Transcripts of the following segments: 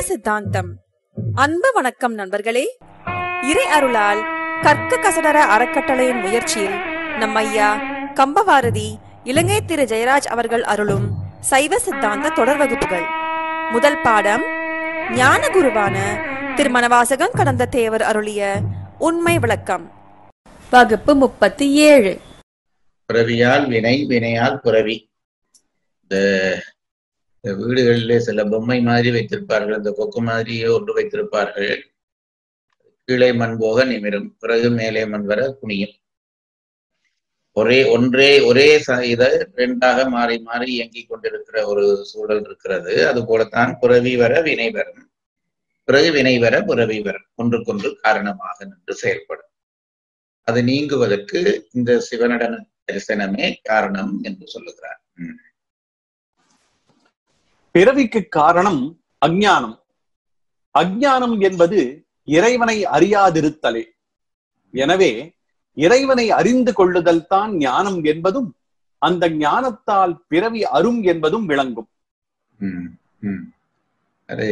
சித்தாந்தம் அன்பு வணக்கம் நண்பர்களே இறை அருளால் கற்க கசடர அறக்கட்டளையின் முயற்சியில் நம் ஐயா கம்பவாரதி இலங்கை திரு ஜெயராஜ் அவர்கள் அருளும் சைவ சித்தாந்த தொடர் வகுப்புகள் முதல் பாடம் ஞான குருவான திருமணவாசகம் கடந்த தேவர் அருளிய உண்மை விளக்கம் வகுப்பு முப்பத்தி ஏழு பிறவியால் வினை வினையால் பிறவி இந்த இந்த வீடுகளிலே சில பொம்மை மாதிரி வைத்திருப்பார்கள் இந்த கொக்கு மாதிரியே ஒன்று வைத்திருப்பார்கள் கீழே மண் போக நிமிரும் பிறகு மேலே மண் வர குனியும் ஒரே ஒன்றே ஒரே ச- இத ரெண்டாக மாறி மாறி இயங்கிக் கொண்டிருக்கிற ஒரு சூழல் இருக்கிறது அது போலத்தான் பிறவி வர வினை வரும் பிறகு வினை வர பிறவி வரும் ஒன்றுக்கொன்று காரணமாக நின்று செயல்படும் அது நீங்குவதற்கு இந்த சிவனடன தரிசனமே காரணம் என்று சொல்லுகிறார் ம். பிறவிக்கு காரணம் அஞ்ஞானம் அஞ்ஞானம் என்பது இறைவனை அறியாதிருத்தலே எனவே இறைவனை அறிந்து கொள்ளுதல் தான் ஞானம் என்பதும் அந்த ஞானத்தால் பிறவி அரும் என்பதும் விளங்கும் ம், ம். அது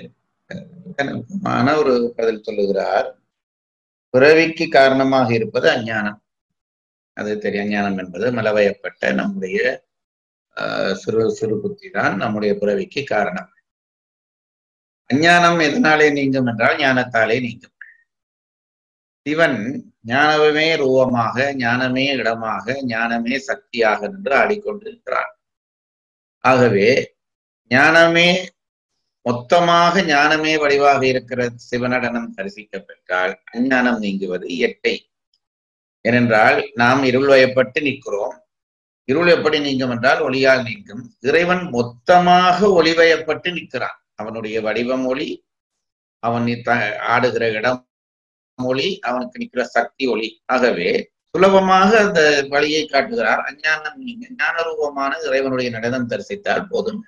கனமான ஒரு பதில் சொல்லுகிறார் பிறவிக்கு காரணமாக இருப்பது அஞ்ஞானம் அது தெரியும் அஞ்ஞானம் என்பது மலவயப்பட்ட நம்முடைய ஆஹ், சிறு சிறு புத்தி தான் நம்முடைய பிறவிக்கு காரணம் அஞ்ஞானம் எதனாலே நீங்கும் என்றால் ஞானத்தாலே நீங்கும் சிவன் ஞானமே ரூபமாக ஞானமே இடமாக ஞானமே சக்தியாக நின்று ஆடிக்கொண்டிருக்கிறான் ஆகவே ஞானமே மொத்தமாக ஞானமே வடிவாக இருக்கிற சிவனடனம் தரிசிக்க பெற்றால் அஞ்ஞானம் நீங்குவது இயற்கை ஏனென்றால் நாம் இருள் வயப்பட்டு நிற்கிறோம் இருள் எப்படி நீங்கும் என்றால் ஒளியால் நீங்கும் இறைவன் மொத்தமாக ஒளிவயப்பட்டு நிற்கிறான் அவனுடைய வடிவம் ஒளி அவன் த- ஆடுகிற இடம் ஒளி அவனுக்கு நிற்கிற சக்தி ஒளி ஆகவே சுலபமாக அந்த வழியை காட்டுகிறார் அஞ்ஞானம் நீங்க ஞானரூபமான இறைவனுடைய நடனம் தரிசித்தால் போதும்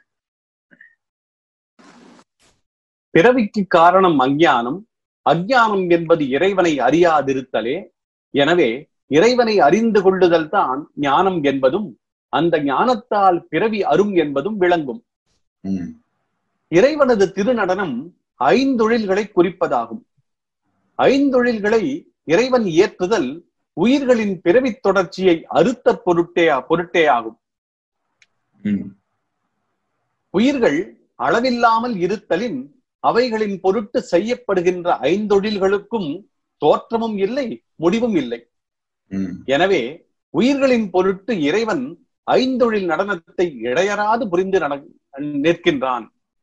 பிறவிக்கு காரணம் அஞ்ஞானம் அஞ்ஞானம் என்பது இறைவனை அறியாதிருத்தலே எனவே இறைவனை அறிந்து கொள்ளுதல் தான் ஞானம் என்பதும் அந்த ஞானத்தால் பிறவி அரும் என்பதும் விளங்கும் ம், இறைவனது திருநடனம் ஐந்தொழில்களை குறிப்பதாகும் ஐந்தொழில்களை இறைவன் இயற்றுதல் உயிர்களின் பிறவித் தொடர்ச்சியை அறுத்த பொருட்டே பொருட்டே ஆகும் ம், உயிர்கள் அளவில்லாமல் இருத்தலின் அவைகளின் பொருட்டு செய்யப்படுகின்ற ஐந்தொழில்களுக்கும் தோற்றமும் இல்லை முடிவும் இல்லை ம். எனவே உயிர்களின் பொருட்டு இறைவன் ஐந்தொழில் நடனத்தை இடையறாது புரிந்து நட நிற்கின்றான்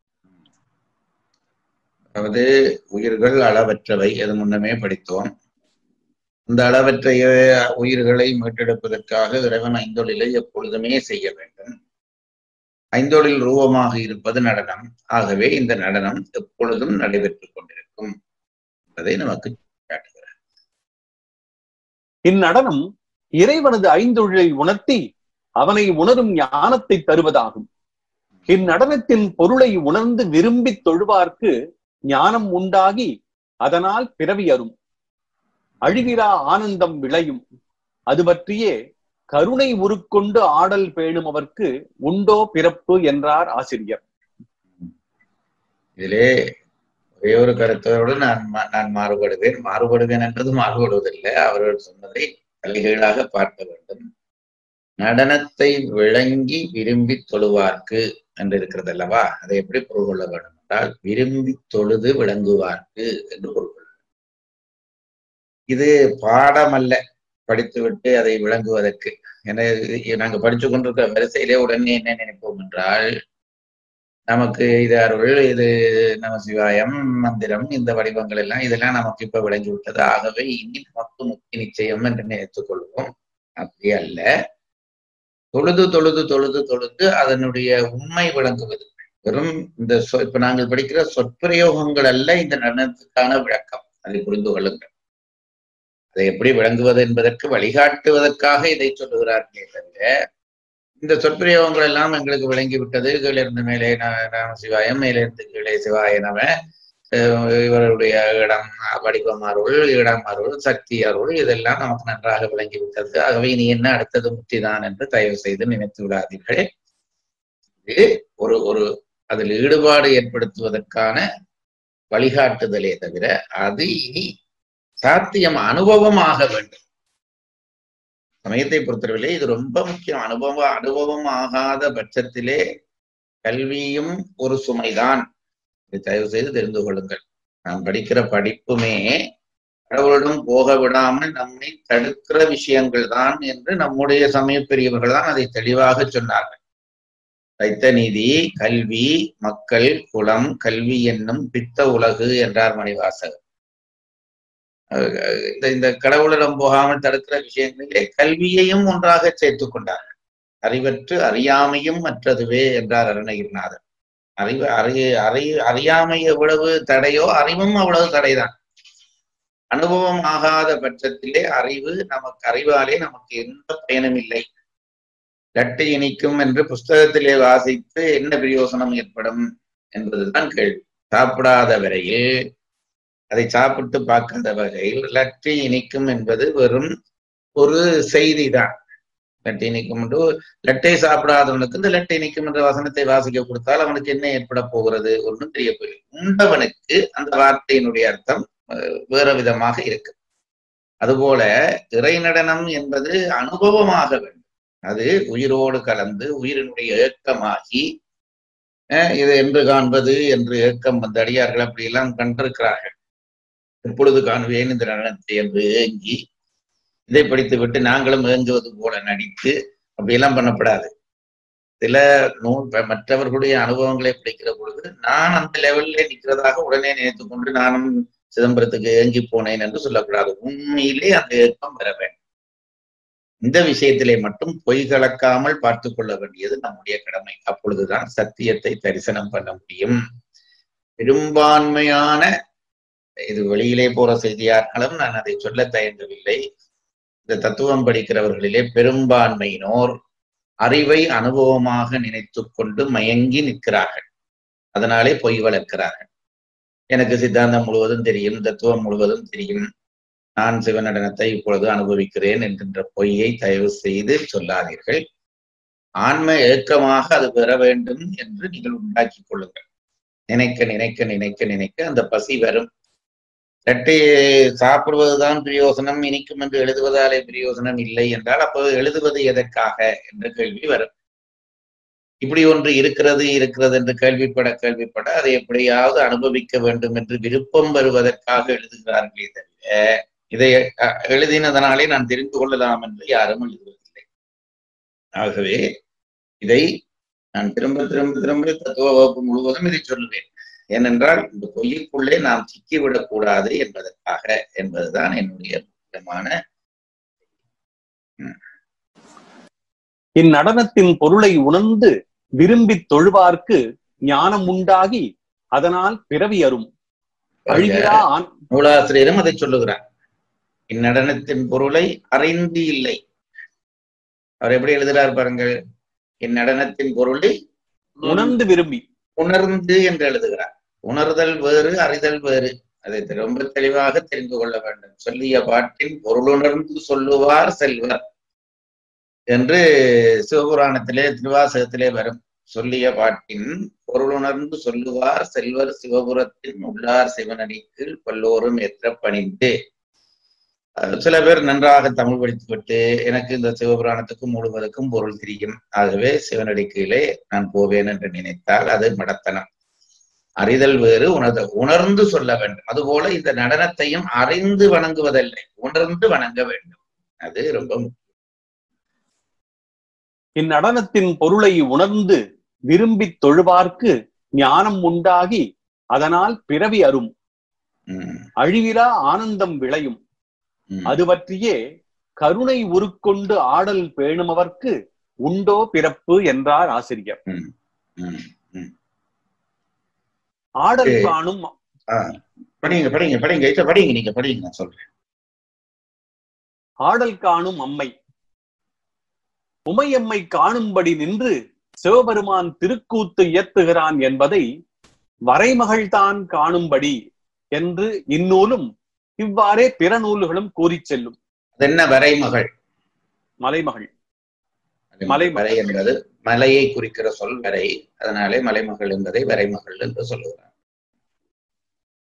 அதாவது உயிர்கள் அளவற்றவை அது முன்னமே படித்தோம் இந்த அளவற்ற உயிர்களை மீட்டெடுப்பதற்காக இறைவன் ஐந்தொழிலை எப்பொழுதுமே செய்ய வேண்டும் ஐந்தொழில் ரூபமாக இருப்பது நடனம் ஆகவே இந்த நடனம் எப்பொழுதும் நடைபெற்றுக் கொண்டிருக்கும் என்பதை நமக்கு காட்டுகிறார் இந்நடனம் இறைவனது ஐந்தொழிலை உணர்த்தி அவனை உணரும் ஞானத்தை தருவதாகும் இந்நடனத்தின் பொருளை உணர்ந்து விரும்பித் தொழுவார்க்கு ஞானம் உண்டாகி அதனால் பிறவி அரும் அழிவிரா ஆனந்தம் விளையும் அது பற்றியே கருணை உருக்கொண்டு ஆடல் பேணும் அவர்க்கு உண்டோ பிறப்பு என்றார் ஆசிரியர் இதிலே ஒரே ஒரு கருத்தோடு நான் மா- நான் மாறுபடுவேன் மாறுபடுவேன் என்றது மாறுபடுவதில்லை அவர்கள் சொன்னதை தலைகீழாக பார்க்க வேண்டும் நடனத்தை விளங்கி விரும்பி தொழுவார்க்கு என்று இருக்கிறது அல்லவா அதை எப்படி பொருள் கொள்ள வேண்டும் என்றால் விரும்பி தொழுது விளங்குவார்க்கு என்று பொருள் கொள்ள வேண்டும். இது பாடமல்ல படித்துவிட்டு அதை விளங்குவதற்கு என நாங்க படிச்சு கொண்டிருக்கிற வரிசையிலே உடனே என்ன நினைப்போம் என்றால் நமக்கு இது அருள் இது நம சிவாயம் மந்திரம் இந்த வடிவங்கள் எல்லாம் இதெல்லாம் நமக்கு இப்ப விளங்கி விட்டது ஆகவே இனி நமக்கு முக்தி நிச்சயம் என்று நினைத்துக் கொள்வோம் அப்படி அல்ல தொழுது தொழுது தொழுது தொழுது அதனுடைய உண்மை விளங்குவது வெறும் இந்த சொ- இப்ப நாங்கள் படிக்கிற சொற்பிரயோகங்கள் அல்ல இந்த நடனத்துக்கான விளக்கம் அதை புரிந்து கொள்ளுங்கள் அதை எப்படி விளங்குவது என்பதற்கு வழிகாட்டுவதற்காக இதை சொல்லுகிறார்களே தவிர இந்த சொற்பிரயோகங்கள் எல்லாம் எங்களுக்கு விளங்கி விட்டது கீழிருந்து மேலே ந- நம சிவாயம் மேலிருந்து கீழே சிவாய நம அஹ் இவருடைய இடம் வடிவம் அருள் இடம் அருள் சக்தி அருள் இதெல்லாம் நமக்கு நன்றாக விளங்கி விட்டது ஆகவே இனி என்ன அடுத்தது முக்திதான் என்று தயவு செய்து நினைத்து விடாதீர்கள் இது ஒரு ஒரு அதில் ஈடுபாடு ஏற்படுத்துவதற்கான வழிகாட்டுதலே தவிர அது இனி சாத்தியம் அனுபவமாக வேண்டும் சமயத்தை பொறுத்தவரையிலே இது ரொம்ப முக்கியம் அனுபவம் அனுபவம் ஆகாத பட்சத்திலே கல்வியும் ஒரு சுமைதான் இதை தயவு செய்து தெரிந்து கொள்ளுங்கள் நாம் படிக்கிற படிப்புமே கடவுளிடம் போக விடாமல் நம்மை தடுக்கிற விஷயங்கள் தான் என்று நம்முடைய சமய பெரியவர்கள் தான் அதை தெளிவாக சொன்னார்கள் தைத்த நீதி கல்வி மக்கள் குலம் கல்வி என்னும் பித்த உலகு என்றார் மணிவாசகர் இந்த இந்த கடவுளிடம் போகாமல் தடுக்கிற விஷயங்களிலே கல்வியையும் ஒன்றாக சேர்த்து கொண்டார்கள் அறிவற்று அறியாமையும் மற்றதுவே என்றார் அருணகிரிநாதர் அறிவு அறிய அறி அறியாமை எவ்வளவு தடையோ அறிவும் அவ்வளவு தடைதான் அனுபவம் ஆகாத பட்சத்திலே அறிவு நமக்கு அறிவாலே நமக்கு எந்த பயனும் இல்லை லட்டை இனிக்கும் என்று புஸ்தகத்திலே வாசித்து என்ன பிரயோசனம் ஏற்படும் என்பதுதான் கேள்வி சாப்பிடாத வரையில் அதை சாப்பிட்டு பார்க்காத வகையில் லட்டை இனிக்கும் என்பது வெறும் ஒரு செய்தி தான் லட்டை இனிக்கும் என்று லட்டை சாப்பிடாதவனுக்கு இந்த லட்டை இனிக்கும் என்ற வசனத்தை வாசிக்க கொடுத்தால் அவனுக்கு என்ன ஏற்பட போகிறது ஒன்றும் தெரிய போய் உண்டவனுக்கு அந்த வார்த்தையினுடைய அர்த்தம் வேற விதமாக இருக்கு அதுபோல இறை நடனம் என்பது அனுபவமாக வேண்டும் அது உயிரோடு கலந்து உயிரினுடைய ஏக்கமாகி இது என்று காண்பது என்று ஏக்கம் வந்த அடியார்கள் அப்படி எல்லாம் கண்டிருக்கிறார்கள் எப்பொழுது காணுவேன் இந்த நடனத்தை என்று ஏங்கி இதை படித்து விட்டு நாங்களும் ஏங்குவது போல நடித்து அப்படியெல்லாம் பண்ணப்படாது சில நூல் மற்றவர்களுடைய அனுபவங்களை படிக்கிற பொழுது நான் அந்த லெவல்ல நிற்கிறதாக உடனே நினைத்து கொண்டு நானும் சிதம்பரத்துக்கு ஏங்கி போனேன் என்று சொல்லக்கூடாது உண்மையிலே அந்த ஏக்கம் வர வேண்டும் இந்த விஷயத்திலே மட்டும் பொய் கலக்காமல் பார்த்து கொள்ள வேண்டியது நம்முடைய கடமை அப்பொழுதுதான் சத்தியத்தை தரிசனம் பண்ண முடியும் பெரும்பான்மையான இது வெளியிலே போற செய்தியார்களும் நான் அதை சொல்ல தயங்கவில்லை இந்த தத்துவம் படிக்கிறவர்களிலே பெரும்பான்மையினோர் அறிவை அனுபவமாக நினைத்து கொண்டு மயங்கி நிற்கிறார்கள் அதனாலே பொய் வளர்க்கிறார்கள் எனக்கு சித்தாந்தம் முழுவதும் தெரியும் தத்துவம் முழுவதும் தெரியும் நான் சிவநடனத்தை இப்பொழுது அனுபவிக்கிறேன் என்கின்ற பொய்யை தயவு செய்து சொல்லாதீர்கள் ஆன்ம ஏக்கமாக அது பெற வேண்டும் என்று நீங்கள் உண்டாக்கி கொள்ளுங்கள் நினைக்க நினைக்க நினைக்க நினைக்க அந்த பசி வரும் இரட்டை சாப்பிடுவதுதான் பிரயோசனம் இனிக்கும் என்று எழுதுவதாலே பிரயோசனம் இல்லை என்றால் அப்போது எழுதுவது எதற்காக என்ற கேள்வி வரும் இப்படி ஒன்று இருக்கிறது இருக்கிறது என்று கேள்விப்பட கேள்விப்பட அதை எப்படியாவது அனுபவிக்க வேண்டும் என்று விருப்பம் வருவதற்காக எழுதுகிறார்களே தவிர இதை எழுதினதனாலே நான் தெரிந்து கொள்ளலாம் என்று யாரும் எழுதுவதில்லை ஆகவே இதை நான் திரும்ப திரும்ப திரும்ப தத்துவ வகுப்பு முழுவதும் இதை சொல்லுவேன் ஏனென்றால் இந்த பொய்யுக்குள்ளே நாம் சிக்கிவிடக் கூடாது என்பதற்காக என்பதுதான் என்னுடைய முக்கியமான இந்நடனத்தின் பொருளை உணர்ந்து விரும்பி தொழுவார்க்கு ஞானம் உண்டாகி அதனால் பிறவி அரும் அழுகிறா ஆண் நூலாசிரியரும் அதை சொல்லுகிறார் இந்நடனத்தின் பொருளை அறிந்து இல்லை அவர் எப்படி எழுதுகிறார் பாருங்கள் இந்நடனத்தின் பொருளை உணர்ந்து விரும்பி உணர்ந்து என்று எழுதுகிறார் உணர்தல் வேறு அறிதல் வேறு அதை ரொம்ப தெளிவாக தெரிந்து கொள்ள வேண்டும் சொல்லிய பாட்டின் பொருளுணர்ந்து சொல்லுவார் செல்வர் என்று சிவபுராணத்திலே திருவாசகத்திலே வரும் சொல்லிய பாட்டின் பொருளுணர்ந்து சொல்லுவார் செல்வர் சிவபுரத்தின் உள்ளார் சிவனடிக்கு பல்லோரும் ஏற்ற பணிந்து சில பேர் நன்றாக தமிழ் படித்துவிட்டு எனக்கு இந்த சிவபுராணத்துக்கும் முழுவதுக்கும் பொருள் தெரியும் ஆகவே சிவனடிக்கையிலே நான் போவேன் என்று நினைத்தால் அது மடத்தனம் அறிதல் வேறு உணர்த உணர்ந்து சொல்ல வேண்டும் அதுபோல இந்த நடனத்தையும் அறிந்து வணங்குவதல்ல உணர்ந்து வணங்க வேண்டும் அது ரொம்ப முக்கியம் இந்நடனத்தின் பொருளை உணர்ந்து விரும்பி தொழுவார்க்கு ஞானம் உண்டாகி அதனால் பிறவி அரும் உம் அழிவிலா ஆனந்தம் விளையும் உம் அது பற்றியே கருணை உருக்கொண்டு ஆடல் பேணுமவர்க்கு உண்டோ பிறப்பு என்றார் ஆசிரியர் உம் உம் ஆடல் ஏ. காணும் ஆஹ் படிங்க படிங்க படிங்க இத படிங்க நீங்க படிங்க நான் சொல்றேன் ஆடல் காணும் அம்மை உமையம்மை காணும்படி நின்று சிவபெருமான் திருக்கூத்து இயத்துகிறான் என்பதை வரைமகள்தான் காணும்படி என்று இந்நூலும் இவ்வாறே பிற நூல்களும் கூறிச் செல்லும் அது என்ன வரைமகள் மலைமகள் அது மலைமகள். வரை என்பது மலையை குறிக்கிற சொல் வரை அதனாலே மலைமகள் என்பதை வரைமகள் என்று சொல்லுகிறார்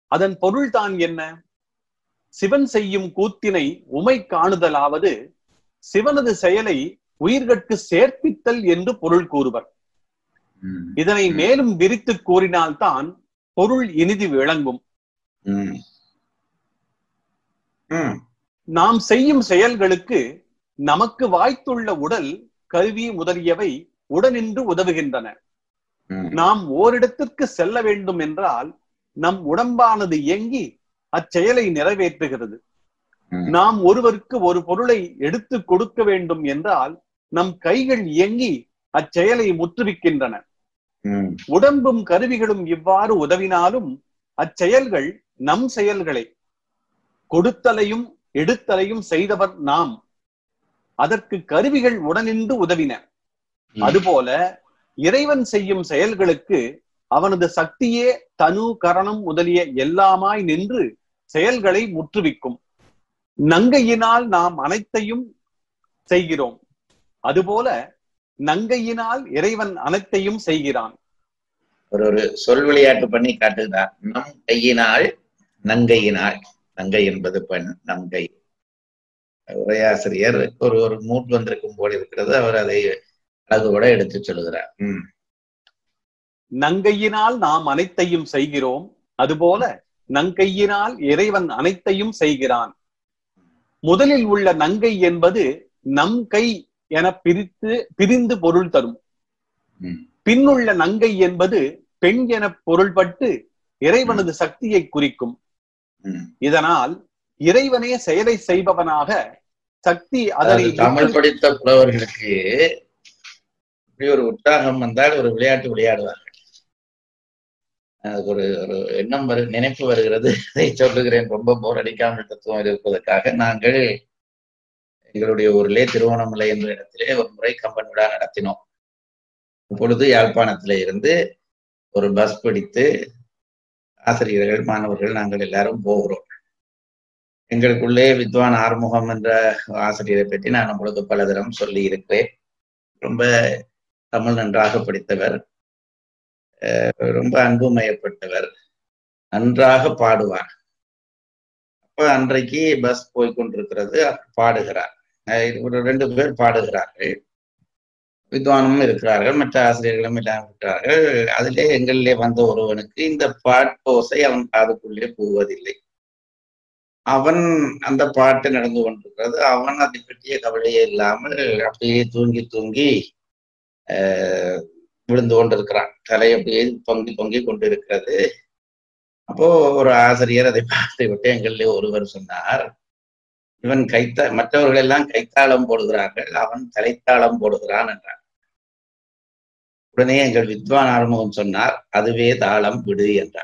அதன் பொருள் தான் என்ன சிவன் செய்யும் கூத்தினை உமை காணுதலாவது சிவனது செயலை உயிர்கட்கு சேர்ப்பித்தல் என்று பொருள் கூறுவர் ம், இதனை மேலும் விரித்து கூறினால்தான் பொருள் இனிது விளங்கும் ம். ம், நாம் செய்யும் செயல்களுக்கு நமக்கு வாய்த்துள்ள உடல் கருவி முதலியவை உடனின்று உதவுகின்றன ம், நாம் ஓரிடத்திற்கு செல்ல வேண்டும் என்றால் நம் உடம்பானது இயங்கி அச்செயலை நிறைவேற்றுகிறது ம். நாம் ஒருவருக்கு ஒரு பொருளை எடுத்து கொடுக்க வேண்டும் என்றால் நம் கைகள் இயங்கி அச்செயலை முற்றுவிக்கின்றன ம், உடம்பும் கருவிகளும் இவ்வாறு உதவினாலும் அச்செயல்கள் நம் செயல்களை கொடுத்தலையும் எடுத்தலையும் செய்தவர் நாம் அதற்கு கருவிகள் உடனின்று உதவின ம். அதுபோல இறைவன் செய்யும் செயல்களுக்கு அவனது சக்தியே தனு கரணம் முதலிய எல்லாமாய் நின்று செயல்களை முற்றுவிக்கும் நங்கையினால் நாம் அனைத்தையும் செய்கிறோம் அதுபோல நங்கையினால் இறைவன் அனைத்தையும் செய்கிறான் ஒரு ஒரு சொல் விளையாட்டு பண்ணி காட்டுகிறார் நம் கையினால் நங்கையினால் நங்கை என்பது பெண் நங்கை உரையாசிரியர் ஒரு ஒரு மூட் வந்திருக்கும் போல் இருக்கிறது அவர் அதை அழகுபட எடுத்து சொல்லுகிறார் ம், நங்கையினால் நாம் அனைத்தையும் செய்கிறோம் அதுபோல நங்கையினால் இறைவன் அனைத்தையும் செய்கிறான் முதலில் உள்ள நங்கை என்பது நம் கை என பிரித்து பிரிந்து பொருள் தரும் ம். பின்னுள்ள நங்கை என்பது பெண் என பொருள்பட்டு இறைவனது சக்தியை குறிக்கும் ம். இதனால் இறைவனே செயலை செய்பவனாக சக்தி அதனை அதாவது தமிழ் படித்த புலவர்களுக்கு இப்படி ஒரு உற்சாகம் வந்தால் ஒரு விளையாட்டு விளையாடுவார்கள் அதுக்கு ஒரு ஒரு எண்ணம் வரு நினைப்பு வருகிறது அதை சொல்லுகிறேன் ரொம்ப போர் அடிக்காமல் தத்துவம் இருப்பதற்காக நாங்கள் எங்களுடைய ஊரிலே திருவண்ணாமலை என்ற இடத்திலே ஒரு முறை கம்பன் விழா நடத்தினோம் அப்பொழுது யாழ்ப்பாணத்திலே இருந்து ஒரு பஸ் பிடித்து ஆசிரியர்கள் மாணவர்கள் நாங்கள் எல்லாரும் போகிறோம் எங்களுக்குள்ளே வித்வான் ஆறுமுகம் என்ற ஆசிரியரை பற்றி நான் உங்களுக்கு பல தரம் சொல்லி இருக்கிறேன் ரொம்ப தமிழ் நன்றாக படித்தவர் அஹ் ரொம்ப அன்புமயப்பட்டவர் நன்றாக பாடுவார் அப்ப அன்றைக்கு பஸ் போய் கொண்டிருக்கிறது பாடுகிறார் அஹ் ஒரு ரெண்டு பேர் பாடுகிறார்கள் வித்வானும் இருக்கிறார்கள் மற்ற ஆசிரியர்களும் எல்லாம் இருக்கிறார்கள் அதிலே எங்களிலே வந்த ஒருவனுக்கு இந்த பாட்டோசை அவன் காதுக்குள்ளே போவதில்லை அவன் அந்த பாட்டு நடந்து கொண்டிருக்கிறது அவன் அதை பற்றிய கவலையே இல்லாமல் அப்படியே தூங்கி தூங்கி ஆஹ் விழுந்து கொண்டிருக்கிறான் தலை அப்படியே பொங்கி பொங்கி கொண்டிருக்கிறது அப்போ ஒரு ஆசிரியர் அதை பார்த்து விட்டு எங்களிலே ஒருவர் சொன்னார் இவன் கைத்த மற்றவர்கள் எல்லாம் கைத்தாளம் போடுகிறார்கள் அவன் தலைத்தாளம் போடுகிறான் என்றார் உடனே எங்கள் வித்வான் ஆறுமுகம் சொன்னார் அதுவே தாளம் விடு என்றார்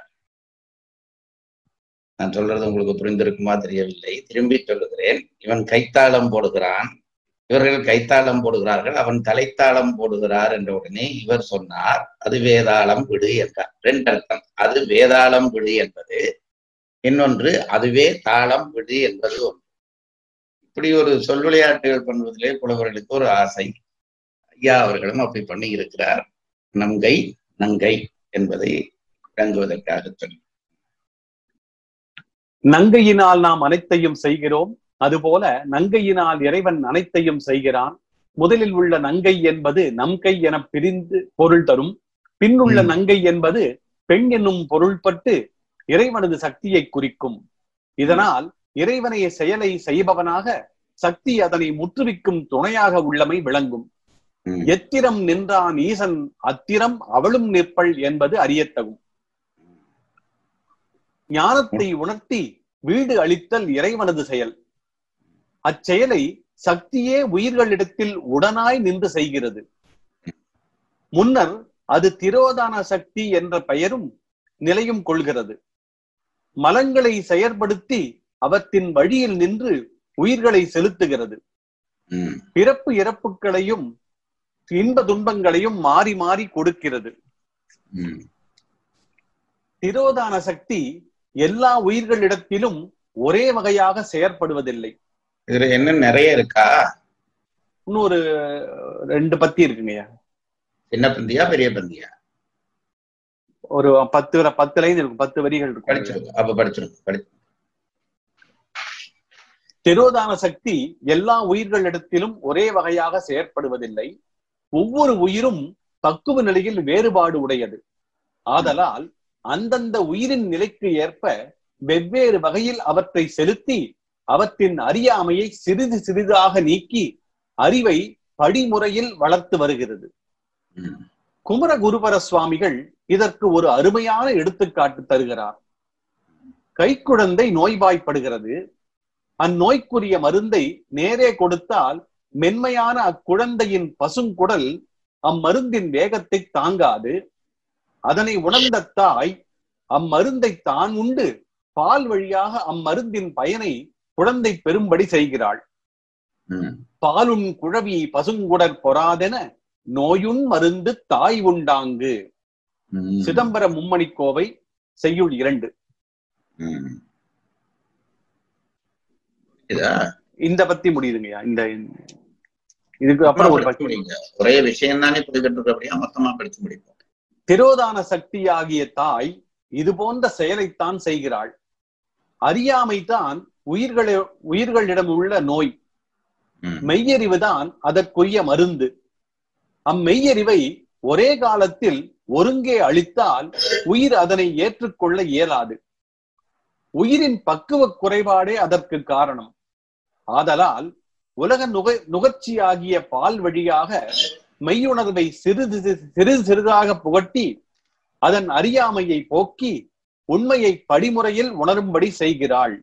நான் சொல்றது உங்களுக்கு புரிந்திருக்குமா தெரியவில்லை திரும்பி சொல்லுகிறேன் இவன் கைத்தாளம் போடுகிறான் இவர்கள் கைத்தாளம் போடுகிறார்கள் அவன் தலைத்தாளம் போடுகிறார் என்ற உடனே இவர் சொன்னார் அது வேதாளம் விடு என்றார் ரெண்டு அர்த்தம் அது வேதாளம் விடு என்பது இன்னொன்று அதுவே தாளம் விடு என்பது ஒன்று இப்படி ஒரு சொல் விளையாட்டுகள் பண்ணுவதிலே புலவர்களுக்கு ஒரு ஆசை ஐயா அவர்களும் அப்படி பண்ணி இருக்கிறார் நங்கை நங்கை என்பதை விளங்குவதற்காக சொல்லி நங்கையினால் நாம் அனைத்தையும் செய்கிறோம் அதுபோல நங்கையினால் இறைவன் அனைத்தையும் செய்கிறான் முதலில் உள்ள நங்கை என்பது நம் கை என பிரிந்து பொருள் தரும் பின்னுள்ள ம். நங்கை என்பது பெண் என்னும் பொருள்பட்டு இறைவனது சக்தியை குறிக்கும் இதனால் இறைவனை செயலை செய்பவனாக சக்தி அதனை முற்றுவிக்கும் துணையாக உள்ளமை விளங்கும் ம். எத்திரம் நின்றான் ஈசன் அத்திரம் அவளும் நிற்பள் என்பது அறியத்தகும் ஞானத்தை உணர்த்தி வீடு அளித்தல் இறைவனது செயல் அச்செயலை சக்தியே உயிர்களிடத்தில் உடனாய் நின்று செய்கிறது முன்னர் அது திரோதான சக்தி என்ற பெயரும் நிலையும் கொள்கிறது மலங்களை செயற்படுத்தி அவற்றின் வழியில் நின்று உயிர்களை செலுத்துகிறது ம். பிறப்பு இறப்புகளையும் இன்ப துன்பங்களையும் மாறி மாறி கொடுக்கிறது ம். திரோதான சக்தி எல்லா உயிர்களிடத்திலும் ஒரே வகையாக செயற்படுவதில்லை இதுல என்ன நிறைய இருக்கா இன்னும் ஒரு ரெண்டு பத்தி இருக்குங்கய்யா சின்ன பந்தியா பெரிய பந்தியா ஒரு பத்து பத்து லைன் இருக்கும் பத்து வரிகள் இருக்கும் படிச்சிருக்கோம் அப்ப படிச்சிருக்கோம் படி திரோதான சக்தி எல்லா உயிர்களிடத்திலும் ஒரே வகையாக செயற்படுவதில்லை ஒவ்வொரு உயிரும் பக்குவ நிலையில் வேறுபாடு உடையது ஆதலால் அந்தந்த உயிரின் நிலைக்கு ஏற்ப வெவ்வேறு வகையில் அவற்றை செலுத்தி அவற்றின் அறியாமையை சிறிது சிறிதாக நீக்கி அறிவை படிமுறையில் வளர்த்து வருகிறது ம். குமர குருபர சுவாமிகள் இதற்கு ஒரு அருமையான எடுத்துக்காட்டு தருகிறார் கைக்குழந்தை நோய்வாய்ப்படுகிறது அந்நோய்க்குரிய மருந்தை நேரே கொடுத்தால் மென்மையான அக்குழந்தையின் பசுங்குடல் அம்மருந்தின் வேகத்தை தாங்காது அதனை உணர்ந்த தாய் அம்மருந்தை தான் உண்டு பால் வழியாக அம்மருந்தின் பயனை குழந்தை பெறும்படி செய்கிறாள் ம். பாலுண் குழவி பசுங்குடற் பொறாதென நோயுண் மருந்து தாய் உண்டாங்கு ம். சிதம்பரம் மும்மணி கோவை செய்யுள் இரண்டு ம். இதா இந்த பத்தி முடியுதுங்கய்யா இந்த இதுக்கு அப்புறம் ஒரு படிச்சு பத்தி முடிங்க ஒரே விஷயம் தானே புரிகிட்டு அப்படியா மொத்தமா படிச்சு முடிப்போம் திரோதான சக்தியாகிய தாய் இது போன்ற செயலைத்தான் செய்கிறாள் அறியாமைதான் உயிர்கள உயிர்களிடம் உள்ள நோய் ம். மெய்யறிவுதான் அதற்குரிய மருந்து அம்மெய்யறிவை ஒரே காலத்தில் ஒருங்கே அளித்தால் உயிர் அதனை ஏற்றுக்கொள்ள இயலாது உயிரின் பக்குவ குறைபாடே அதற்கு காரணம் ஆதலால் உலக நுக நுகர்ச்சியாகிய பால் வழியாக மெய்யுணர்வை சிறிது சிறிது சிறிது சிறிதாக புகட்டி அதன் அறியாமையை போக்கி உண்மையை படிமுறையில் உணரும்படி செய்கிறாள்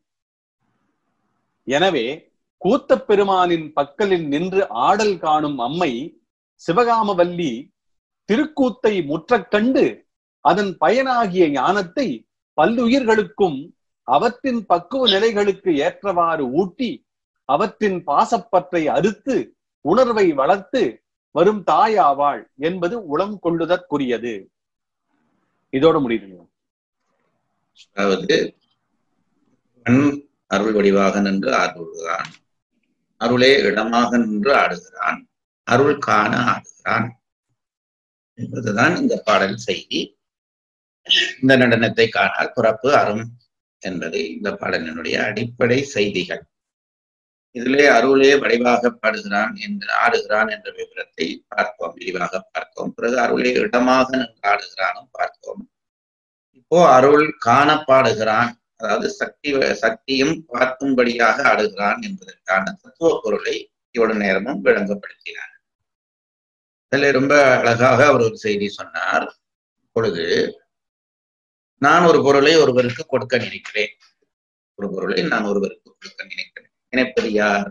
எனவே கூத்தப் பெருமானின் பக்கலில் நின்று ஆடல் காணும் அம்மை சிவகாமவல்லி திருக்கூத்தை முற்றக் கண்டு அதன் பயனாகிய ஞானத்தை பல்லுயிர்களுக்கும் அவற்றின் பக்குவ நிலைகளுக்கு ஏற்றவாறு ஊட்டி அவற்றின் பாசப்பற்றை அறுத்து உணர்வை வளர்த்து வரும் தாயாவாள் என்பது உளம் கொள்ளுதற்குரியது இதோட முடியுதுங்க அதாவது கண் அருள் வடிவாக நின்று ஆடுகிறான் அருளே இடமாக நின்று ஆடுகிறான் அருள் காண ஆடுகிறான் என்பதுதான் இந்த பாடல் செய்தி இந்த நடனத்தை காணால் பிறப்பு அரும் என்பது இந்த பாடலினுடைய அடிப்படை செய்திகள் இதிலே அருளே வடிவாக பாடுகிறான் என்று ஆடுகிறான் என்ற விவரத்தை பார்த்தோம் விரிவாக பார்த்தோம் பிறகு அருளே இடமாக நின்று ஆடுகிறானும் பார்த்தோம் இப்போ அருள் காண பாடுகிறான் அதாவது சக்தி சக்தியும் பார்க்கும்படியாக ஆடுகிறான் என்பதற்கான தத்துவ பொருளை இவ்வளவு நேரமும் விளங்கப்படுத்தினார் இதுல ரொம்ப அழகாக அவர் ஒரு செய்தி சொன்னார் பொழுது நான் ஒரு பொருளை ஒருவருக்கு கொடுக்க நினைக்கிறேன் ஒரு பொருளை நான் ஒருவருக்கு கொடுக்க நினைக்கிறேன் நினைப்பது யார்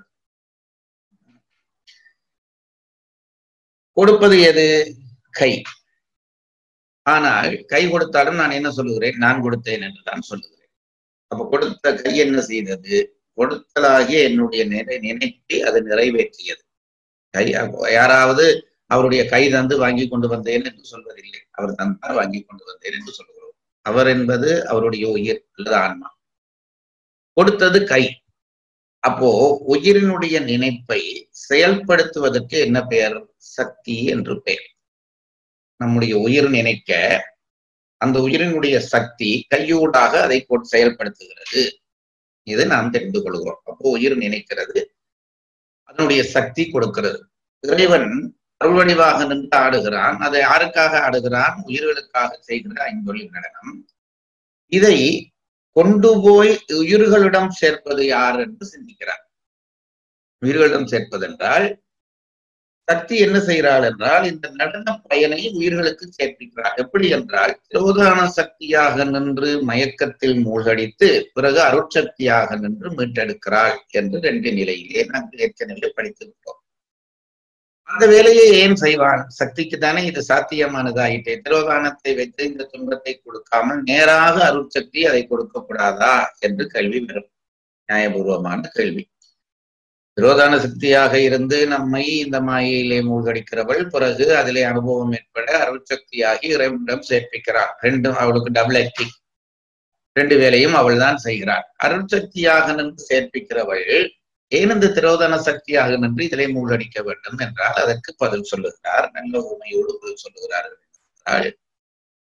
கொடுப்பது எது கை ஆனால் கை கொடுத்தாலும் நான் என்ன சொல்லுகிறேன் நான் கொடுத்தேன் என்று தான் சொல்லுகிறேன் அப்ப கொடுத்த கை என்ன செய்தது கொடுத்தலாகிய என்னுடைய நினை நினைப்பை அது நிறைவேற்றியது கை அப்போ யாராவது அவருடைய கை தந்து வாங்கி கொண்டு வந்தேன் என்று சொல்வதில்லை அவர் தந்தார் வாங்கி கொண்டு வந்தேன் என்று சொல்கிறோம் அவர் என்பது அவருடைய உயிர் அல்லது ஆன்மா கொடுத்தது கை அப்போ உயிரினுடைய நினைப்பை செயல்படுத்துவதற்கு என்ன பெயர் சக்தி என்று பெயர் நம்முடைய உயிர் நினைக்க அந்த உயிரினுடைய சக்தி கையூடாக அதை கொண்டு செயல்படுத்துகிறது இது நாம் தெரிந்து கொள்கிறோம் அப்போ உயிர் நினைக்கிறது அதனுடைய சக்தி கொடுக்கிறது இறைவன் அருள்வடிவாக நின்று ஆடுகிறான் அதை யாருக்காக ஆடுகிறான் உயிர்களுக்காக செய்கிற ஐந்தொழில் நடனம் இதை கொண்டு போய் உயிர்களிடம் சேர்ப்பது யார் என்று சிந்திக்கிறார் உயிர்களிடம் சேர்ப்பதென்றால் சக்தி என்ன செய்கிறாள் என்றால் இந்த நடன பயனை உயிர்களுக்கு சேர்ப்பிக்கிறார் எப்படி என்றால் திரோதான சக்தியாக நின்று மயக்கத்தில் மூழ்கடித்து பிறகு அருட்சக்தியாக நின்று மீட்டெடுக்கிறாள் என்று ரெண்டு நிலையிலே நாங்கள் ஏற்கனவே படித்திருக்கிறோம் அந்த வேலையை ஏன் செய்வான் சக்திக்கு தானே இது சாத்தியமானதாயிட்டே திரோதானத்தை வைத்து இந்த துன்பத்தை கொடுக்காமல் நேராக அருட்சக்தி அதை கொடுக்கக்கூடாதா என்று கேள்வி வரும் நியாயபூர்வமான கேள்வி திரோதான சக்தியாக இருந்து நம்மை இந்த மாயையிலே மூழ்கடிக்கிறவள் பிறகு அதிலே அனுபவம் ஏற்பட அருட்சக்தியாகி இறைவனிடம் சேர்ப்பிக்கிறாள் ரெண்டும் அவளுக்கு டபுள் ஆக்டிங் ரெண்டு வேலையும் அவள் தான் செய்கிறாள் அருட்சக்தியாக நின்று சேர்ப்பிக்கிறவள் ஏன் இந்த திரோதன சக்தியாக நின்று இதிலே மூழ்கடிக்க வேண்டும் என்றால் அதற்கு பதில் சொல்லுகிறார் நல்ல உண்மையோடு பதில் சொல்லுகிறார் என்றால்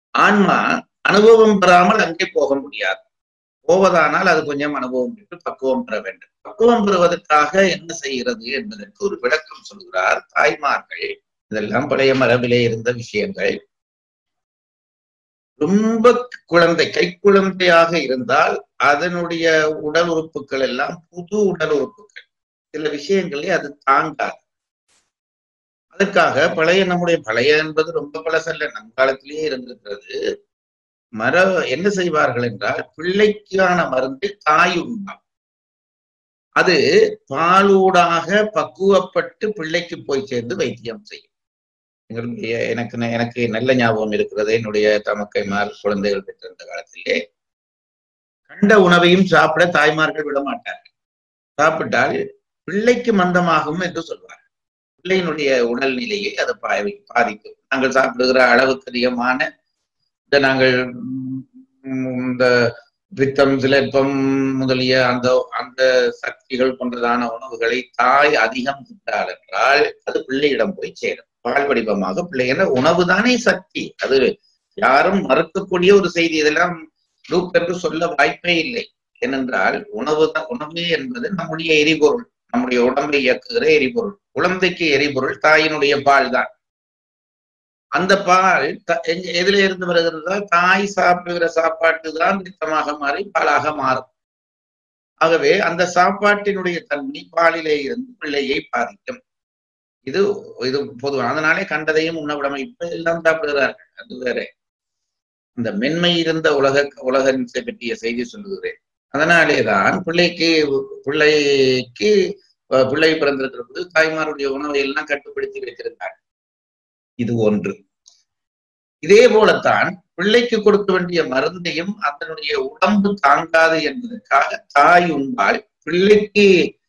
ஆன்மா அனுபவம் பெறாமல் அங்கே போக முடியாது போவதானால் அது கொஞ்சம் அனுபவம் பெற்று பக்குவம் பெற வேண்டும் பக்குவம் பெறுவதற்காக என்ன செய்கிறது என்பதற்கு ஒரு விளக்கம் சொல்கிறார் தாய்மார்கள் இதெல்லாம் பழைய மரபிலே இருந்த விஷயங்கள் ரொம்ப குழந்தை கைக்குழந்தையாக இருந்தால் அதனுடைய உடல் உறுப்புகள் எல்லாம் புது உடல் உறுப்புகள் சில விஷயங்களே அது தாங்காது அதற்காக பழைய நம்முடைய பழைய என்பது ரொம்ப பழசல்ல நம் காலத்திலேயே இருந்திருக்கிறது மர என்ன செய்வார்கள் என்றால் பிள்ளைக்கான மருந்தை தாய் உண்டாம் அது பாலூடாக பக்குவப்பட்டு பிள்ளைக்கு போய் சேர்ந்து வைத்தியம் செய்யும் எங்களுடைய எனக்கு எனக்கு நல்ல ஞாபகம் இருக்கிறது என்னுடைய தமக்கைமார் குழந்தைகள் பெற்றிருந்த காலத்திலே கண்ட உணவையும் சாப்பிட தாய்மார்கள் விட மாட்டார்கள் சாப்பிட்டால் பிள்ளைக்கு மந்தமாகும் என்று சொல்வார் பிள்ளையினுடைய உடல்நிலையை அது பாதிக்கும் நாங்கள் சாப்பிடுகிற அளவுக்கு அதிகமான இந்த நாங்கள் இந்த பித்தம் சிலப்பம் முதலிய அந்த அந்த சக்திகள் கொண்டதான உணவுகளை தாய் அதிகம் திட்டால் என்றால் அது பிள்ளையிடம் போய் சேரும் பால் வடிவமாக பிள்ளை என உணவு தானே சக்தி அது யாரும் மறுக்கக்கூடிய ஒரு செய்தி இதெல்லாம் லூப் என்று சொல்ல வாய்ப்பே இல்லை ஏனென்றால் உணவு தான் உணவு என்பது நம்முடைய எரிபொருள் நம்முடைய உடம்பை இயக்குகிற எரிபொருள் குழந்தைக்கு எரிபொருள் தாயினுடைய பால் தான் அந்த பால் எதுல இருந்து வருகிறதா தாய் சாப்பிடுகிற சாப்பாட்டு தான் நித்தமாக மாறி பாலாக மாறும் ஆகவே அந்த சாப்பாட்டினுடைய தன்மை பாலிலே இருந்து பிள்ளையை பாதிக்கும் இது இது பொதுவாக அதனாலே கண்டதையும் உண்ணவிடாம இப்ப எல்லாம் சாப்பிடுகிறார்கள் அது வேற இந்த மென்மை இருந்த உலக உலகத்தை பற்றிய செய்தி சொல்லுகிறேன் அதனாலேதான் பிள்ளைக்கு பிள்ளைக்கு பிள்ளை பிறந்திருக்கிற போது தாய்மாருடைய உணவை எல்லாம் கட்டுப்படுத்தி வைத்திருந்தார் இது ஒன்று இதே போலத்தான் பிள்ளைக்கு கொடுக்க வேண்டிய மருந்தையும் அதனுடைய உடம்பு தாங்காது என்பதற்காக தாய் உண்டால் பிள்ளைக்கு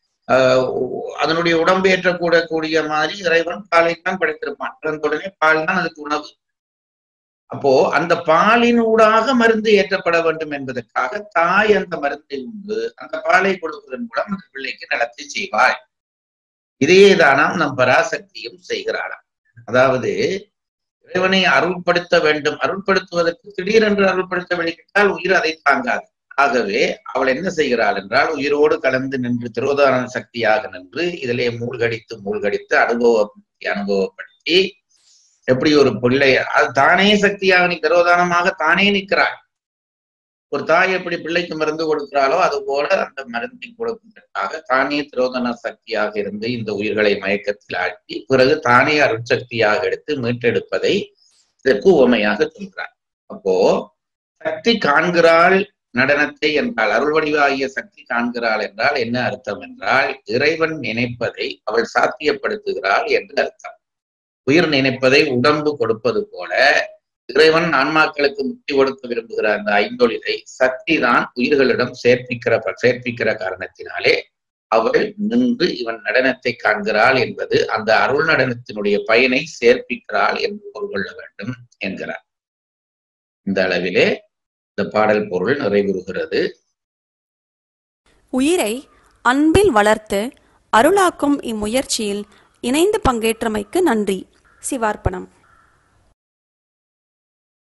அதனுடைய உடம்பு ஏற்றக்கூடக்கூடிய மாதிரி இறைவன் பாலைத்தான் படைத்திருப்பான் பிறந்த உடனே பால் தான் அதுக்கு உணவு அப்போ அந்த பாலின் ஊடாக மருந்து ஏற்றப்பட வேண்டும் என்பதற்காக தாய் அந்த மருந்தை உண்டு அந்த பாலை கொடுப்பதன் மூலம் அந்த பிள்ளைக்கு நடத்தி செய்வாள் இதையே தானாம் நம் பராசக்தியும் செய்கிறாளாம் அதாவது இறைவனை அருள்படுத்த வேண்டும் அருள்படுத்துவதற்கு திடீரென்று அருள்படுத்த வெளியிட்டால் உயிர் அதை தாங்காது ஆகவே அவள் என்ன செய்கிறாள் என்றால் உயிரோடு கலந்து நின்று திரோதான சக்தியாக நின்று இதிலே மூழ்கடித்து மூழ்கடித்து அனுபவப்படுத்தி அனுபவப்படுத்தி எப்படி ஒரு பிள்ளை அது தானே சக்தியாக நீ திரோதானமாக தானே நிற்கிறாள் ஒரு தாய் எப்படி பிள்ளைக்கு மருந்து கொடுக்கிறாளோ அது போல அந்த மருந்தை கொடுப்பதற்காக தானே திரோதன சக்தியாக இருந்து இந்த உயிர்களை மயக்கத்தில் ஆட்டி பிறகு தானே அருட்சக்தியாக எடுத்து மீட்டெடுப்பதை இதற்கு உவமையாக சொல்கிறார் அப்போ சக்தி காண்கிறாள் நடனத்தை என்றால் அருள் வடிவாகிய சக்தி காண்கிறாள் என்றால் என்ன அர்த்தம் என்றால் இறைவன் நினைப்பதை அவள் சாத்தியப்படுத்துகிறாள் என்று அர்த்தம் உயிர் நினைப்பதை உடம்பு கொடுப்பது போல இறைவன் ஆன்மாக்களுக்கு முக்தி கொடுக்க விரும்புகிற அந்த ஐந்தொழிலை சக்தி தான் உயிர்களிடம் சேர்ப்பிக்கிற சேர்ப்பிக்கிற காரணத்தினாலே அவள் நின்று இவன் நடனத்தை காண்கிறாள் என்பது அந்த அருள் நடனத்தினுடைய பயனை சேர்ப்பிக்கிறாள் என்று பொருள் கொள்ள வேண்டும் என்கிறார் இந்த அளவிலே இந்த பாடல் பொருள் நிறைவுறுகிறது உயிரை அன்பில் வளர்த்து அருளாக்கும் இம்முயற்சியில் இணைந்து பங்கேற்றமைக்கு நன்றி சிவார்ப்பணம்